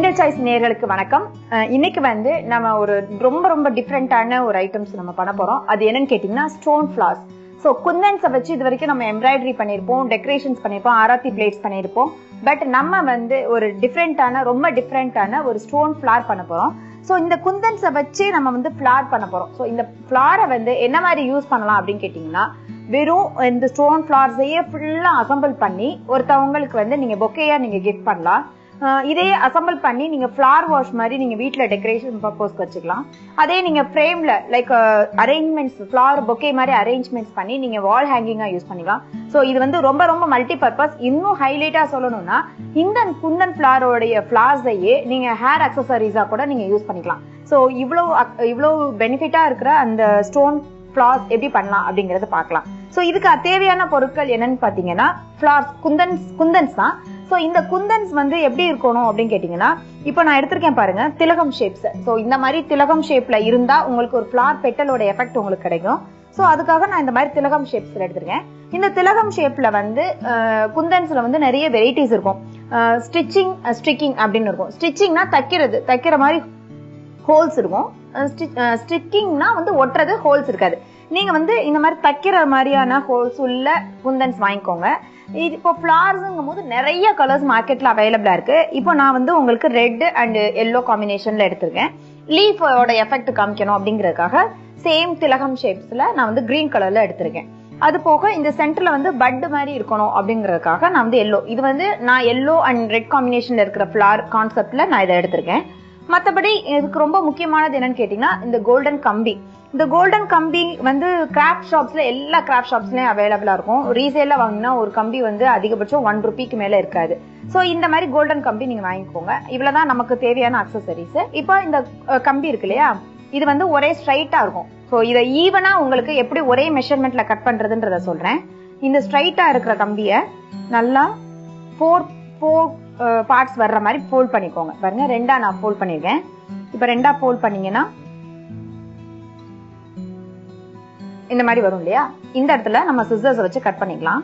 angel choice நேர்களுக்கு வணக்கம் அஹ் இன்னைக்கு வந்து நம்ம ஒரு ரொம்ப ரொம்ப டிஃப்ரெண்டான ஒரு ஐட்டம்ஸ் நம்ம பண்ண போறோம் அது என்னன்னு கேட்டீங்கன்னா ஸ்டோன் ஃபிளார்ஸ் ஸோ குந்தன்ஸை வச்சு இது வரைக்கும் நம்ம எம்ப்ராய்டரி பண்ணியிருப்போம் டெக்கரேஷன்ஸ் பண்ணியிருப்போம் ஆராத்தி பிளேட்ஸ் பண்ணியிருப்போம் பட் நம்ம வந்து ஒரு டிஃப்ரெண்டான ரொம்ப டிஃப்ரெண்டான ஒரு ஸ்டோன் ஃபிளார் பண்ண போறோம் ஸோ இந்த குந்தன்ஸை வச்சு நம்ம வந்து ஃபிளார் பண்ண போறோம் ஸோ இந்த ஃபிளாரை வந்து என்ன மாதிரி யூஸ் பண்ணலாம் அப்படின்னு கேட்டிங்கன்னா வெறும் இந்த ஸ்டோன் ஃபிளார்ஸையே ஃபுல்லாக அசம்பிள் பண்ணி ஒருத்தவங்களுக்கு வந்து நீங்கள் பொக்கையாக நீங்கள் கிஃப்ட் பண்ணலாம் ஆஹ் இதையே அசம்பிள் பண்ணி நீங்க ஃபிளார் வாஷ் மாதிரி நீங்க வீட்ல டெக்கரேஷன் பர்பஸ்க்கு வச்சுக்கலாம் அதே நீங்க ஃப்ரேம்ல லைக் அரேஞ்ச்மெண்ட்ஸ் ஃபிளார் பொக்கே மாதிரி அரேஞ்ச்மெண்ட்ஸ் பண்ணி நீங்க வால் ஹேங்கிங்கா யூஸ் பண்ணிக்கலாம் ஸோ இது வந்து ரொம்ப ரொம்ப மல்டி பர்பஸ் இன்னும் ஹைலைட்டா சொல்லணும்னா இந்த குந்தன் ஃபிளாரோடைய ஃபிளார்ஸையே நீங்க ஹேர் அக்சசரிஸா கூட நீங்க யூஸ் பண்ணிக்கலாம் ஸோ இவ்வளோ இவ்வளோ பெனிஃபிட்டா இருக்கிற அந்த ஸ்டோன் ஃபிளார்ஸ் எப்படி பண்ணலாம் அப்படிங்கறத பார்க்கலாம் ஸோ இதுக்கு தேவையான பொருட்கள் என்னன்னு பாத்தீங்கன்னா ஃபிளார்ஸ் குந்தன்ஸ் குந்தன்ஸ் தான் ஸோ இந்த குந்தன்ஸ் வந்து எப்படி இருக்கணும் அப்படின்னு கேட்டிங்கன்னா இப்போ நான் எடுத்திருக்கேன் பாருங்க திலகம் ஷேப்ஸ் ஸோ இந்த மாதிரி திலகம் ஷேப்ல இருந்தா உங்களுக்கு ஒரு ஃபிளார் பெட்டலோட எஃபெக்ட் உங்களுக்கு கிடைக்கும் ஸோ அதுக்காக நான் இந்த மாதிரி திலகம் ஷேப்ஸ்ல எடுத்திருக்கேன் இந்த திலகம் ஷேப்ல வந்து அஹ், குந்தன்ஸ்ல வந்து நிறைய வெரைட்டிஸ் இருக்கும் ஸ்டிச்சிங் ஸ்டிக்கிங் அப்படின்னு இருக்கும் ஸ்டிச்சிங்னா தைக்கிறது தைக்கிற மாதிரி ஹோல்ஸ் இருக்கும் ஸ்டிக்கிங்னா வந்து ஒட்டுறது ஹோல்ஸ் இருக்காது நீங்க வந்து இந்த மாதிரி தைக்கிற மாதிரியான ஹோல்ஸ் உள்ள குந்தன்ஸ் வாங்கிக்கோங்க இது இப்போ ஃபிளார்ஸுங்கும் போது நிறைய கலர்ஸ் மார்க்கெட்ல அவைலபிளா இருக்கு இப்போ நான் வந்து உங்களுக்கு ரெட் அண்ட் எல்லோ காம்பினேஷன்ல எடுத்திருக்கேன் லீஃபோட எஃபெக்ட் காமிக்கணும் அப்படிங்கறதுக்காக சேம் திலகம் ஷேப்ஸ்ல நான் வந்து கிரீன் கலர்ல எடுத்திருக்கேன் அது போக இந்த சென்டர்ல வந்து பட் மாதிரி இருக்கணும் அப்படிங்கறதுக்காக நான் வந்து எல்லோ இது வந்து நான் எல்லோ அண்ட் ரெட் காம்பினேஷன்ல இருக்கிற ஃபிளார் கான்செப்ட்ல நான் இதை எடுத்திருக்கேன் மற்றபடி இதுக்கு ரொம்ப முக்கியமானது என்னன்னு கேட்டீங்கன்னா இந்த கோல்டன் கம்பி இந்த கோல்டன் கம்பி வந்து கிராஃப்ட் ஷாப்ஸ்ல எல்லா கிராஃப்ட் ஷாப்ஸ்லயும் அவைலபிளா இருக்கும் ரீசேல வாங்கினா ஒரு கம்பி வந்து அதிகபட்சம் ஒன் ருபிக்கு மேல இருக்காது ஸோ இந்த மாதிரி கோல்டன் கம்பி நீங்க வாங்கிக்கோங்க இவ்வளவுதான் நமக்கு தேவையான அக்சசரிஸ் இப்போ இந்த அஹ், கம்பி இருக்கு இல்லையா இது வந்து ஒரே ஸ்ட்ரைட்டா இருக்கும் ஸோ இதை ஈவனா உங்களுக்கு எப்படி ஒரே மெஷர்மெண்ட்ல கட் பண்றதுன்றத சொல்றேன் இந்த ஸ்ட்ரைட்டா இருக்கிற கம்பியை நல்லா ஃபோர் ஃபோர் பார்ட்ஸ் வர்ற மாதிரி ஃபோல்ட் பண்ணிக்கோங்க பாருங்க ரெண்டா நான் ஃபோல்ட் பண்ணிருக்கேன் இப்போ ரெண்டா ஃபோல்ட் பண்ணீங்கன்னா இந்த மாதிரி வரும் இல்லையா இந்த இடத்துல நம்ம சிசர்ஸ் வச்சு கட் பண்ணிக்கலாம்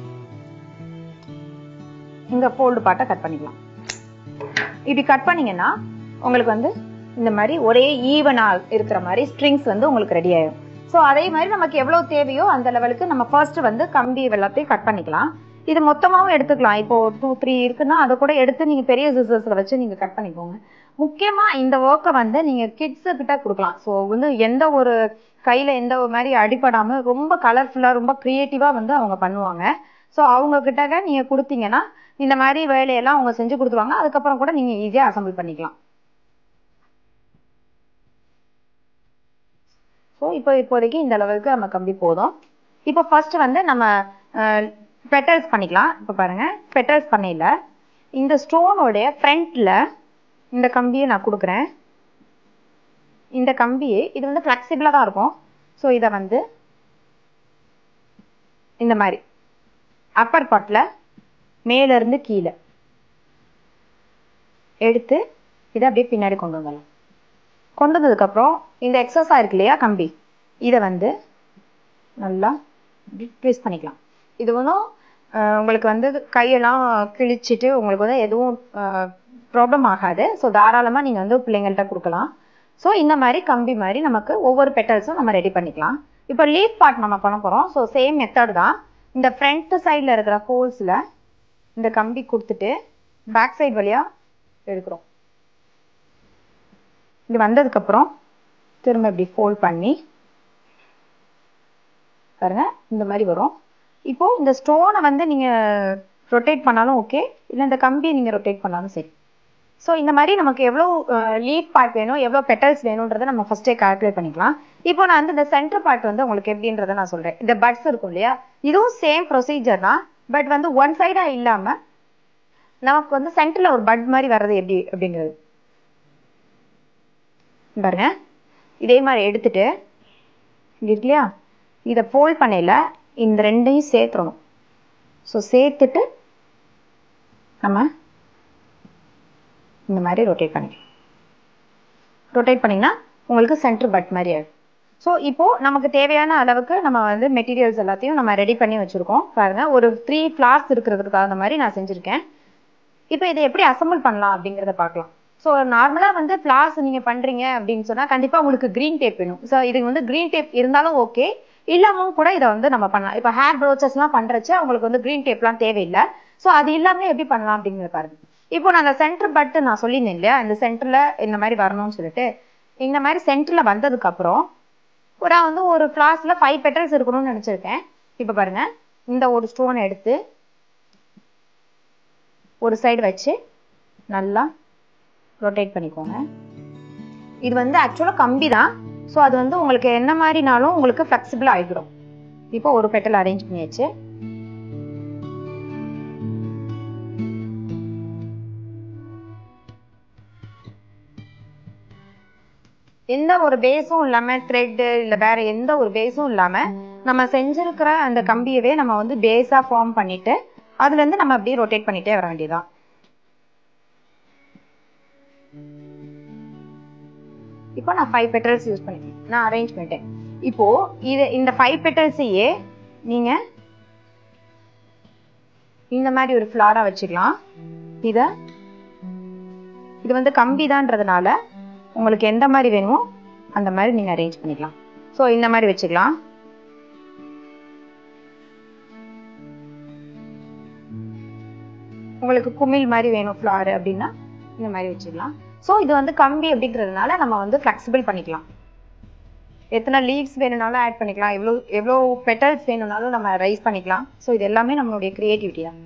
இங்க ஃபோல்டு பார்ட்டை கட் பண்ணிக்கலாம் இப்படி கட் பண்ணீங்கன்னா உங்களுக்கு வந்து இந்த மாதிரி ஒரே ஈவனா இருக்கிற மாதிரி ஸ்ட்ரிங்ஸ் வந்து உங்களுக்கு ரெடி ஆயிடும் ஸோ அதே மாதிரி நமக்கு எவ்வளவு தேவையோ அந்த லெவலுக்கு நம்ம ஃபர்ஸ்ட் வந்து கம்பி எல்லாத்தையும் கட் பண்ணிக்கலாம் இது மொத்தமாவும் எடுத்துக்கலாம் இப்போ டூ த்ரீ இருக்குன்னா அதை கூட எடுத்து நீங்க பெரிய சிசர்ஸ்ல வச்சு நீங்க கட் பண்ணிக்கோங்க முக்கியமா இந்த ஒர்க்கை வந்து நீங்க கிட்ஸ் கிட்ட கொடுக்கலாம் ஸோ வந்து எந்த ஒரு கையில எந்த ஒரு மாதிரி அடிபடாம ரொம்ப கலர்ஃபுல்லா ரொம்ப கிரியேட்டிவா வந்து அவங்க பண்ணுவாங்க ஸோ அவங்க கிட்ட நீங்க கொடுத்தீங்கன்னா இந்த மாதிரி வேலையெல்லாம் அவங்க செஞ்சு கொடுத்துருவாங்க அதுக்கப்புறம் கூட நீங்க ஈஸியா அசம்பிள் பண்ணிக்கலாம் ஸோ இப்போ இப்போதைக்கு இந்த லெவலுக்கு நம்ம கம்பி போதும் இப்போ ஃபர்ஸ்ட் வந்து நம்ம பெட்டல்ஸ் பண்ணிக்கலாம் இப்போ பாருங்க பெட்டல்ஸ் பண்ணையில இந்த ஸ்டோனோடைய ஃப்ரண்ட்ல இந்த கம்பியை நான் கொடுக்குறேன் இந்த கம்பியை இது வந்து ஃப்ளெக்சிபிளாக தான் இருக்கும் ஸோ இதை வந்து இந்த மாதிரி அப்பர் பார்ட்டில் மேலேருந்து கீழே எடுத்து இதை அப்படியே பின்னாடி கொண்டு வந்துடலாம் கொண்டு வந்ததுக்கப்புறம் இந்த எக்ஸஸா இருக்கு இல்லையா கம்பி இதை வந்து நல்லா ட்விஸ்ட் பண்ணிக்கலாம் இது ஒன்றும் உங்களுக்கு வந்து கையெல்லாம் கிழிச்சிட்டு உங்களுக்கு வந்து எதுவும் ப்ராப்ளம் ஆகாது ஸோ தாராளமாக நீங்கள் வந்து பிள்ளைங்கள்ட்ட கொடுக்கலாம் ஸோ இந்த மாதிரி கம்பி மாதிரி நமக்கு ஒவ்வொரு பெட்டல்ஸும் நம்ம ரெடி பண்ணிக்கலாம் இப்போ லீஃப் பார்ட் நம்ம பண்ண போகிறோம் ஸோ சேம் மெத்தட் தான் இந்த ஃப்ரண்ட் சைடில் இருக்கிற ஹோல்ஸில் இந்த கம்பி கொடுத்துட்டு பேக் சைடு வழியாக எடுக்கிறோம் இது வந்ததுக்கப்புறம் திரும்ப இப்படி ஃபோல்ட் பண்ணி பாருங்க இந்த மாதிரி வரும் இப்போ இந்த ஸ்டோனை வந்து நீங்க ரொட்டேட் பண்ணாலும் ஓகே இல்லை இந்த கம்பியை நீங்க ரொட்டேட் பண்ணாலும் சரி ஸோ இந்த மாதிரி நமக்கு எவ்வளோ லீஃப் பார்ட் வேணும் எவ்வளோ பெட்டல்ஸ் வேணுன்றதை நம்ம ஃபர்ஸ்டே கால்குலேட் பண்ணிக்கலாம் இப்போ நான் வந்து இந்த சென்டர் பார்ட் வந்து உங்களுக்கு எப்படின்றத நான் சொல்றேன் இந்த பட்ஸ் இருக்கும் இல்லையா இதுவும் சேம் ப்ரொசீஜர் தான் பட் வந்து ஒன் சைடா இல்லாம நமக்கு வந்து சென்டர்ல ஒரு பட் மாதிரி வர்றது எப்படி அப்படிங்கிறது பாருங்க இதே மாதிரி எடுத்துட்டு இங்க இருக்கு இல்லையா இதை ஃபோல்ட் பண்ணையில இந்த ரெண்டையும் சேர்த்துடணும் ஸோ சேர்த்துட்டு நம்ம இந்த மாதிரி ரொட்டேட் பண்ணிக்கலாம் ரொட்டேட் பண்ணிங்கன்னா உங்களுக்கு சென்டர் பட் மாதிரி ஆகும் ஸோ இப்போ நமக்கு தேவையான அளவுக்கு நம்ம வந்து மெட்டீரியல்ஸ் எல்லாத்தையும் நம்ம ரெடி பண்ணி வச்சிருக்கோம் பாருங்க ஒரு த்ரீ ஃபிளார்ஸ் இருக்கிறதுக்கு அந்த மாதிரி நான் செஞ்சிருக்கேன் இப்போ இதை எப்படி அசம்பிள் பண்ணலாம் அப்படிங்கிறத பார்க்கலாம் ஸோ நார்மலாக வந்து ஃப்ளார்ஸ் நீங்கள் பண்ணுறீங்க அப்படின்னு சொன்னால் கண்டிப்பாக உங்களுக்கு க்ரீன் டேப் வேணும் ஸோ இது வந்து க்ரீன் டேப் இருந்தாலும் ஓகே இல்லாமல் கூட இதை வந்து நம்ம பண்ணலாம் இப்போ ஹேர் ப்ரோச்சஸ்லாம் பண்ணுறச்சு அவங்களுக்கு வந்து க்ரீன் டேப்லாம் தேவையில்லை ஸோ அது இல்லாமல் எப்படி பண்ணலாம் அப்படிங்கிறது பாருங்க இப்போ நான் அந்த சென்டர் பட்டு நான் சொல்லியிருந்தேன் இல்லையா இந்த சென்டரில் இந்த மாதிரி வரணும்னு சொல்லிட்டு இந்த மாதிரி சென்டரில் வந்ததுக்கப்புறம் நான் வந்து ஒரு ஃப்ளாஸில் ஃபைவ் பெட்டல்ஸ் இருக்கணும்னு நினச்சிருக்கேன் இப்போ பாருங்க இந்த ஒரு ஸ்டோன் எடுத்து ஒரு சைடு வச்சு நல்லா ரொட்டேட் பண்ணிக்கோங்க இது வந்து ஆக்சுவலாக கம்பி தான் ஸோ அது வந்து உங்களுக்கு என்ன மாதிரினாலும் உங்களுக்கு ஃப்ளெக்சிபிள் ஆகிடும் இப்போ ஒரு பெட்டல் அரேஞ்ச் பண்ணியாச்சு எந்த ஒரு பேஸும் இல்லாம த்ரெட் இல்ல வேற எந்த ஒரு பேஸும் இல்லாம நம்ம செஞ்சிருக்கிற அந்த கம்பியவே நம்ம வந்து பேஸா ஃபார்ம் பண்ணிட்டு அதுல இருந்து நம்ம அப்படியே ரொட்டேட் பண்ணிட்டே வர வேண்டியதுதான் இப்போ நான் ஃபைவ் பெட்டல்ஸ் யூஸ் பண்ணிட்டேன் நான் அரேஞ்ச் பண்ணிட்டேன் இப்போ இது இந்த ஃபைவ் பெட்டல்ஸையே நீங்க இந்த மாதிரி ஒரு ஃப்ளாரா வச்சுக்கலாம் இத இது வந்து கம்பி தான்றதுனால உங்களுக்கு எந்த மாதிரி வேணுமோ அந்த மாதிரி நீங்க அரேஞ்ச் பண்ணிக்கலாம் ஸோ இந்த மாதிரி வச்சுக்கலாம் உங்களுக்கு குமிழ் மாதிரி வேணும் ஃப்ளார் அப்படின்னா இந்த மாதிரி வச்சுக்கலாம் ஸோ இது வந்து கம்பி அப்படிங்கிறதுனால நம்ம வந்து ஃப்ளெக்சிபிள் பண்ணிக்கலாம் எத்தனை லீவ்ஸ் வேணும்னாலும் ஆட் பண்ணிக்கலாம் எவ்வளோ எவ்வளோ பெட்டல்ஸ் வேணும்னாலும் நம்ம ரைஸ் பண்ணிக்கலாம் ஸோ இது எல்லாமே நம்மளுடைய கிரியேட்டிவிட்டி தான்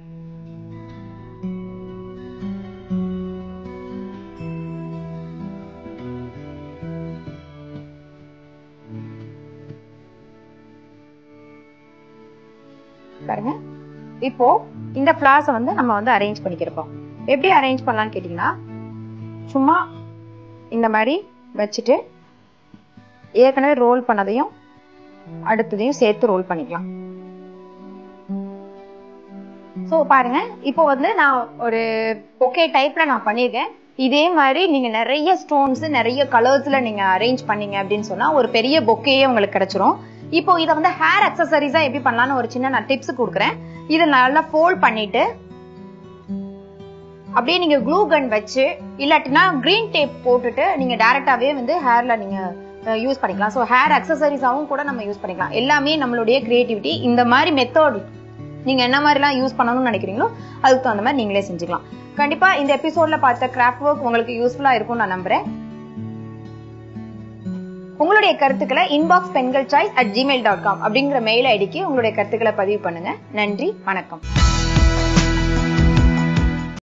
பாருங்க இப்போ இந்த ஃபிளாஸை வந்து நம்ம வந்து அரேஞ்ச் பண்ணிக்கிறோம் எப்படி அரேஞ்ச் பண்ணலாம்னு கேட்டிங்கன்னா சும்மா இந்த மாதிரி வச்சுட்டு ஏற்கனவே ரோல் பண்ணதையும் அடுத்ததையும் சேர்த்து ரோல் பண்ணிக்கலாம் ஸோ பாருங்க இப்போ வந்து நான் ஒரு பொக்கே டைப்ல நான் பண்ணியிருக்கேன் இதே மாதிரி நீங்க நிறைய ஸ்டோன்ஸ் நிறைய கலர்ஸ்ல நீங்க அரேஞ்ச் பண்ணீங்க அப்படின்னு சொன்னா ஒரு பெரிய பொக்கேயே உங்களுக்கு கிடைச்சிரும் இப்போ இதை வந்து ஹேர் அக்சசரிஸா எப்படி பண்ணலாம்னு ஒரு சின்ன நான் டிப்ஸ் கொடுக்குறேன் இதை நல்லா ஃபோல்ட் பண்ணிட்டு அப்படியே நீங்க க்ளூ கன் வச்சு இல்லாட்டினா கிரீன் டேப் போட்டுட்டு நீங்க டைரக்டாவே வந்து ஹேர்ல நீங்க யூஸ் பண்ணிக்கலாம் ஸோ ஹேர் அக்சசரிஸாவும் கூட நம்ம யூஸ் பண்ணிக்கலாம் எல்லாமே நம்மளுடைய கிரியேட்டிவிட்டி இந்த மாதிரி மெத்தட் நீங்க என்ன மாதிரிலாம் யூஸ் பண்ணணும்னு நினைக்கிறீங்களோ அதுக்கு தகுந்த மாதிரி நீங்களே செஞ்சுக்கலாம் கண்டிப்பா இந்த எபிசோட்ல பார்த்த கிராஃப்ட் ஒர்க் உங்களுக்கு யூஸ்ஃபுல்லா இருக்கும் நான் நம்புறேன் உங்களுடைய கருத்துக்களை இன்பாக்ஸ் பெண்கள் choice at gmail dot com அப்படிங்கிற மெயில் ஐடிக்கு உங்களுடைய கருத்துக்களை பதிவு பண்ணுங்க நன்றி வணக்கம்